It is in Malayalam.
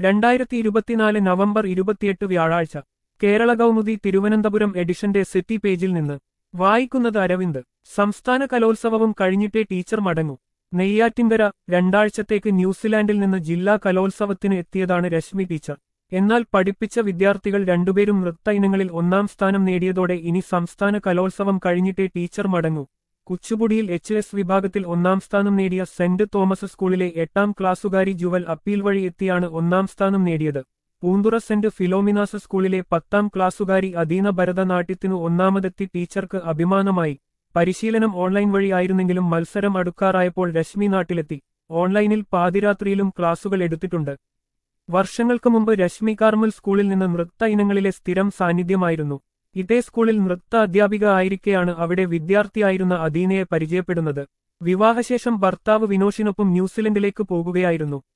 രണ്ടായിരത്തി ഇരുപത്തിനാല് നവംബർ ഇരുപത്തിയെട്ട് വ്യാഴാഴ്ച കേരള കൗമുദി തിരുവനന്തപുരം എഡിഷന്റെ സിറ്റി പേജിൽ നിന്ന് വായിക്കുന്നത് അരവിന്ദ് സംസ്ഥാന കലോത്സവവും കഴിഞ്ഞിട്ടേ ടീച്ചർ മടങ്ങൂ നെയ്യാറ്റിൻകര രണ്ടാഴ്ചത്തേക്ക് ന്യൂസിലാൻഡിൽ നിന്ന് ജില്ലാ കലോത്സവത്തിന് എത്തിയതാണ് രശ്മി ടീച്ചർ എന്നാൽ പഠിപ്പിച്ച വിദ്യാർത്ഥികൾ രണ്ടുപേരും നൃത്ത ഇനങ്ങളിൽ ഒന്നാം സ്ഥാനം നേടിയതോടെ ഇനി സംസ്ഥാന കലോത്സവം കഴിഞ്ഞിട്ടേ ടീച്ചർ മടങ്ങൂ കുച്ചുപുടിയിൽ എച്ച് എസ് വിഭാഗത്തിൽ ഒന്നാം സ്ഥാനം നേടിയ സെന്റ് തോമസ് സ്കൂളിലെ എട്ടാം ക്ലാസ്സുകാരി ജുവൽ അപ്പീൽ വഴി എത്തിയാണ് ഒന്നാം സ്ഥാനം നേടിയത് പൂന്തുറ സെന്റ് ഫിലോമിനാസ് സ്കൂളിലെ പത്താം ക്ലാസ്സുകാരി അധീന ഭരതനാട്യത്തിനു ഒന്നാമതെത്തി ടീച്ചർക്ക് അഭിമാനമായി പരിശീലനം ഓൺലൈൻ വഴി ആയിരുന്നെങ്കിലും മത്സരം അടുക്കാറായപ്പോൾ രശ്മി നാട്ടിലെത്തി ഓൺലൈനിൽ പാതിരാത്രിയിലും ക്ലാസുകൾ എടുത്തിട്ടുണ്ട് വർഷങ്ങൾക്ക് മുമ്പ് രശ്മി കാർമൽ സ്കൂളിൽ നിന്ന് നൃത്ത ഇനങ്ങളിലെ സ്ഥിരം സാന്നിധ്യമായിരുന്നു ഇതേ സ്കൂളിൽ നൃത്ത അധ്യാപിക ആയിരിക്കെയാണ് അവിടെ വിദ്യാർത്ഥിയായിരുന്ന അദീനയെ പരിചയപ്പെടുന്നത് വിവാഹശേഷം ഭർത്താവ് വിനോഷിനൊപ്പം ന്യൂസിലൻഡിലേക്ക് പോകുകയായിരുന്നു